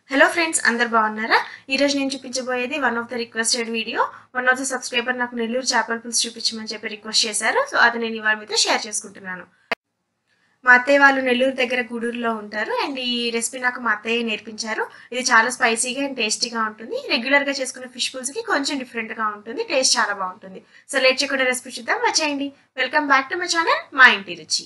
hello friends అందరు బాగున్నారా ఈరోజు నేను చూపించబోయేది one of the requested video one of the subscriber నాకు నెల్లూరు చేపల పులుసు చూపించమని చెప్పి రిక్వెస్ట్ చేశారు సో అది నేను ఇవాళ మీతో షేర్ చేసుకుంటున్నాను మా అత్తయ్య వాళ్ళు నెల్లూరు దగ్గర గూడూరులో ఉంటారు అండ్ ఈ రెసిపీ నాకు మా అత్తయ్య నేర్పించారు ఇది చాలా స్పైసీగా అండ్ టేస్టీగా ఉంటుంది రెగ్యులర్గా చేసుకునే ఫిష్ పుల్స్కి కొంచెం డిఫరెంట్గా ఉంటుంది టేస్ట్ చాలా బాగుంటుంది సో లేట్ చేయకుండా రెసిపీ చూద్దాం వచ్చేయండి welcome back to my channel మా ఇంటి రుచి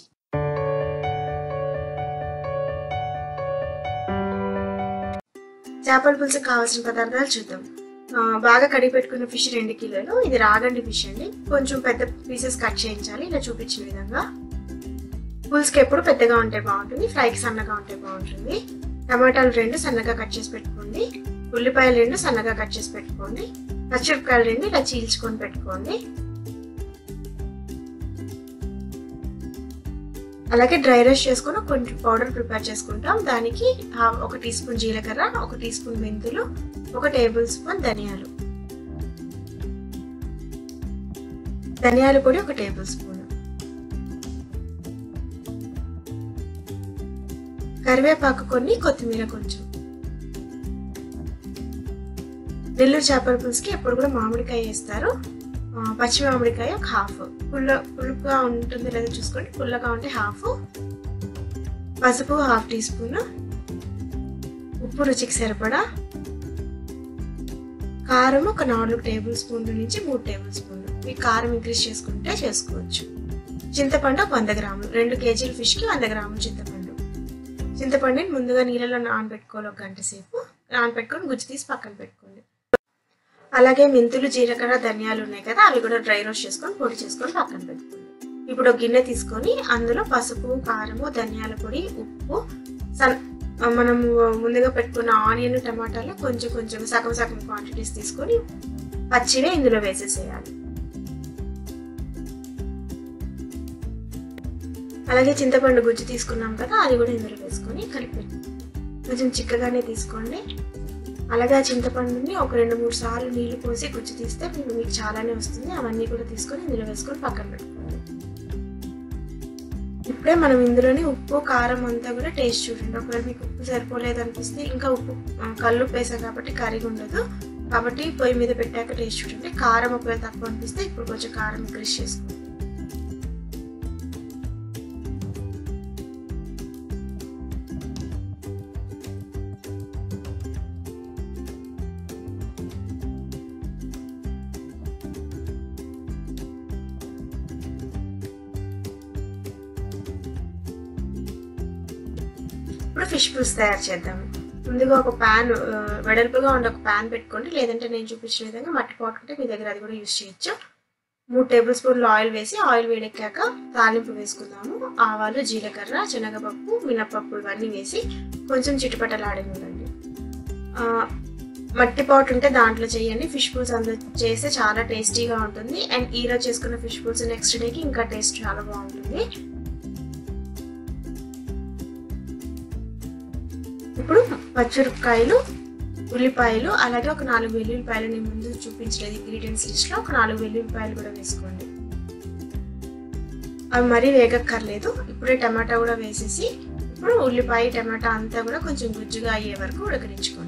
చేపల పులుసు కావాల్సిన పదార్థాలు చూద్దాం ఆ, బాగా కడిగి పెట్టుకున్న ఫిష్ రెండు కిలోలు ఇది రాగండి ఫిష్ అండి కొంచెం పెద్ద పీసెస్ కట్ చేయించాలి ఇలా చూపించిన విధంగా పులుసుకి ఎప్పుడు పెద్దగా ఉంటే బాగుంటుంది ఫ్రైకి సన్నగా ఉంటే బాగుంటుంది టమాటాలు రెండు సన్నగా కట్ చేసి పెట్టుకోండి ఉల్లిపాయలు రెండు సన్నగా కట్ చేసి పెట్టుకోండి పచ్చిమిరపకాయలు రెండు ఇలా చీల్చుకొని పెట్టుకోండి అలాగే డ్రై రోస్ట్ చేసుకొని కొంచెం పౌడర్ ప్రిపేర్ చేసుకుంటాం దానికి ఒక టీ స్పూన్ జీలకర్ర ఒక టీ స్పూన్ మెంతులు ఒక టేబుల్ స్పూన్ ధనియాలు ధనియాల పొడి ఒక టేబుల్ స్పూన్ కరివేపాకు కొన్ని కొత్తిమీర కొంచెం నెల్లూరు చేపల పులుసుకి ఎప్పుడు కూడా మామిడికాయ వేస్తారు పచ్చి మామిడికాయ ఒక హాఫ్ పుల్ల పులుపుగా ఉంటుంది లేదా చూసుకోండి పుల్లగా ఉంటే హాఫ్ పసుపు హాఫ్ టీ స్పూన్ ఉప్పు రుచికి సరిపడా కారం ఒక నాలుగు టేబుల్ స్పూన్ల నుంచి మూడు టేబుల్ స్పూన్లు మీకు కారం ఇంక్రీజ్ చేసుకుంటే చేసుకోవచ్చు చింతపండు ఒక వంద గ్రాములు రెండు కేజీల ఫిష్కి వంద గ్రాములు చింతపండు చింతపండుని ముందుగా నీళ్ళలో నానబెట్టుకోవాలి ఒక గంట సేపు నానబెట్టుకొని గుజ్జు తీసి పక్కన పెట్టుకోండి అలాగే మెంతులు జీలకర్ర ధనియాలు ఉన్నాయి కదా అవి కూడా డ్రై రోస్ట్ చేసుకొని పొడి చేసుకొని పక్కన పెట్టుకోండి ఇప్పుడు ఒక గిన్నె తీసుకొని అందులో పసుపు కారము ధనియాల పొడి ఉప్పు సన్ మనం ముందుగా పెట్టుకున్న ఆనియన్ టమాటాలు కొంచెం కొంచెం సగం సగం క్వాంటిటీస్ తీసుకొని పచ్చివే ఇందులో వేసేసేయాలి అలాగే చింతపండు గుజ్జు తీసుకున్నాం కదా అది కూడా ఇందులో వేసుకొని కలిపి కొంచెం చిక్కగానే తీసుకోండి అలాగే ఆ చింతపండుని ఒక రెండు మూడు సార్లు నీళ్లు పోసి గుజ్జు తీస్తే మీకు చాలానే వస్తుంది అవన్నీ కూడా తీసుకొని ఇందులో వేసుకొని పక్కన పెట్టుకోండి ఇప్పుడే మనం ఇందులోని ఉప్పు కారం అంతా కూడా టేస్ట్ చూడండి ఒకవేళ మీకు ఉప్పు సరిపోలేదు అనిపిస్తే ఇంకా ఉప్పు కళ్ళు వేసాం కాబట్టి కరిగి ఉండదు కాబట్టి పొయ్యి మీద పెట్టాక టేస్ట్ చూడండి కారం ఒకవేళ తక్కువ అనిపిస్తే ఇప్పుడు కొంచెం కారం ఇంక్రీజ్ చేసుకోండి ఇప్పుడు ఫిష్ పులుసు తయారు చేద్దాం ముందుగా ఒక ప్యాన్ వెడల్పుగా ఉండే ఒక ప్యాన్ పెట్టుకోండి లేదంటే నేను చూపించిన విధంగా మట్టి పాట్ ఉంటే మీ దగ్గర అది కూడా యూస్ చేయొచ్చు మూడు టేబుల్ స్పూన్లు ఆయిల్ వేసి ఆయిల్ వేడెక్కాక తాలింపు వేసుకుందాము ఆవాలు జీలకర్ర శనగపప్పు మినపప్పు ఇవన్నీ వేసి కొంచెం చిట్టుపట్టలాడనివ్వండి మట్టి పాట్ ఉంటే దాంట్లో చేయండి ఫిష్ పుల్స్ అందులో చేస్తే చాలా టేస్టీగా ఉంటుంది అండ్ ఈరోజు చేసుకున్న ఫిష్ పుల్స్ నెక్స్ట్ డేకి ఇంకా టేస్ట్ చాలా బాగుంటుంది ఇప్పుడు పచ్చిమిరపకాయలు ఉల్లిపాయలు అలాగే ఒక నాలుగు వెల్లుల్లిపాయలు నేను ముందు చూపించలేదు ఇంగ్రీడియంట్స్ లిస్ట్లో ఒక నాలుగు వెల్లుల్లిపాయలు కూడా వేసుకోండి అవి మరీ వేగక్కర్లేదు ఇప్పుడే టమాటా కూడా వేసేసి ఇప్పుడు ఉల్లిపాయ టమాటా అంతా కూడా కొంచెం గుజ్జుగా అయ్యే వరకు ఉడకరించుకోండి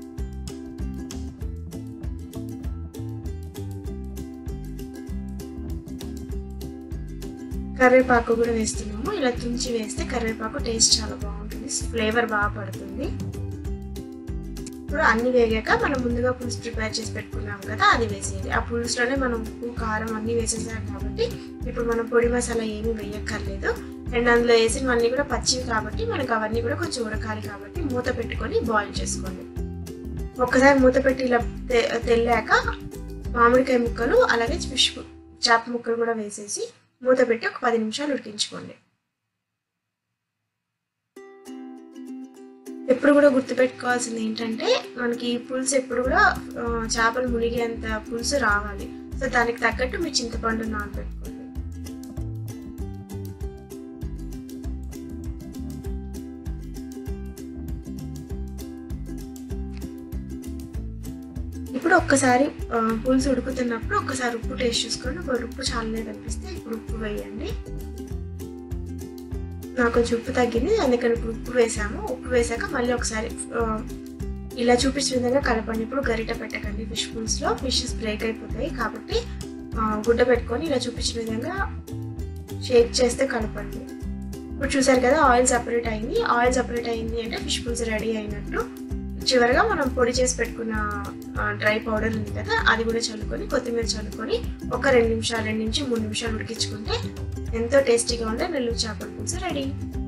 కరివేపాకు కూడా వేస్తున్నాము ఇలా తుంచి వేస్తే కరివేపాకు టేస్ట్ చాలా బాగుంటుంది ఫ్లేవర్ బాగా పడుతుంది ఇప్పుడు అన్ని వేగాక మనం ముందుగా పులుసు ప్రిపేర్ చేసి పెట్టుకున్నాం కదా అది వేసేది ఆ పులుసులోనే మనం ఉప్పు కారం అన్నీ వేసేసాం కాబట్టి ఇప్పుడు మనం పొడి మసాలా ఏమీ వేయక్కర్లేదు అండ్ అందులో వేసినవన్నీ కూడా పచ్చివి కాబట్టి మనకు అవన్నీ కూడా కొంచెం ఉడకాలి కాబట్టి మూత పెట్టుకొని బాయిల్ చేసుకోండి ఒక్కసారి మూత పెట్టి ఇలా తెల్లాక మామిడికాయ ముక్కలు అలాగే ఫిష్ చేప ముక్కలు కూడా వేసేసి మూత పెట్టి ఒక పది నిమిషాలు ఉడికించుకోండి ఎప్పుడు కూడా గుర్తుపెట్టుకోవాల్సింది ఏంటంటే మనకి పులుసు ఎప్పుడు కూడా చేపలు మునిగేంత పులుసు రావాలి సో దానికి తగ్గట్టు మీ చింతపండు నానబెట్టుకోండి ఇప్పుడు ఒక్కసారి పులుసు ఉడుకుతున్నప్పుడు ఒక్కసారి ఉప్పు టేస్ట్ చూసుకోండి ఒకవేళ ఉప్పు చాలలేదు అనిపిస్తే ఇప్పుడు ఉప్పు వేయండి నాకు కొంచెం ఉప్పు తగ్గింది అందుకని ఇప్పుడు ఉప్పు వేసాము ఉప్పు వేసాక మళ్ళీ ఒకసారి ఆ, ఇలా చూపించిన విధంగా కలపండి ఇప్పుడు గరిట పెట్టకండి ఫిష్ పుల్స్లో ఫిషెస్ బ్రేక్ అయిపోతాయి కాబట్టి ఆ, గుడ్డ పెట్టుకొని ఇలా చూపించిన విధంగా షేక్ చేస్తే కలపండి ఇప్పుడు చూసారు కదా ఆయిల్ సపరేట్ అయింది ఆయిల్ సపరేట్ అయింది అంటే ఫిష్ పుల్స్ రెడీ అయినట్టు చివరిగా మనం పొడి చేసి పెట్టుకున్న డ్రై పౌడర్ ఉంది కదా అది కూడా చల్లుకొని కొత్తిమీర చల్లుకొని ఒక రెండు నిమిషాలు రెండు నుంచి మూడు నిమిషాలు ఉడికించుకుంటే ఎంతో టేస్టీగా ఉండే నెల్లూరు చేపల పులుసు రెడీ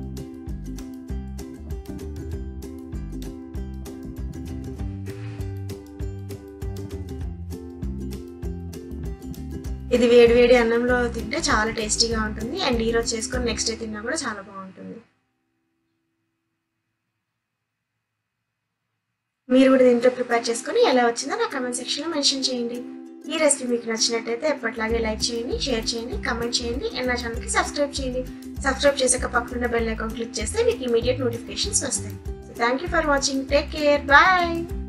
ఇది వేడి వేడి అన్నంలో తింటే చాలా టేస్టీగా ఉంటుంది అండ్ ఈరోజు చేసుకొని నెక్స్ట్ డే తిన్నా కూడా చాలా బాగుంటుంది మీరు కూడా దీంట్లో ప్రిపేర్ చేసుకొని ఎలా వచ్చిందో నా కమెంట్ సెక్షన్లో మెన్షన్ చేయండి ఈ రెసిపీ మీకు నచ్చినట్టయితే ఎప్పటిలాగే లైక్ చేయండి షేర్ చేయండి కమెంట్ చేయండి అండ్ నా ఛానల్కి సబ్స్క్రైబ్ చేయండి సబ్స్క్రైబ్ చేసాక పక్కన బెల్ ఐకాన్ క్లిక్ చేస్తే మీకు ఇమీడియట్ నోటిఫికేషన్స్ వస్తాయి thank you for watching take care bye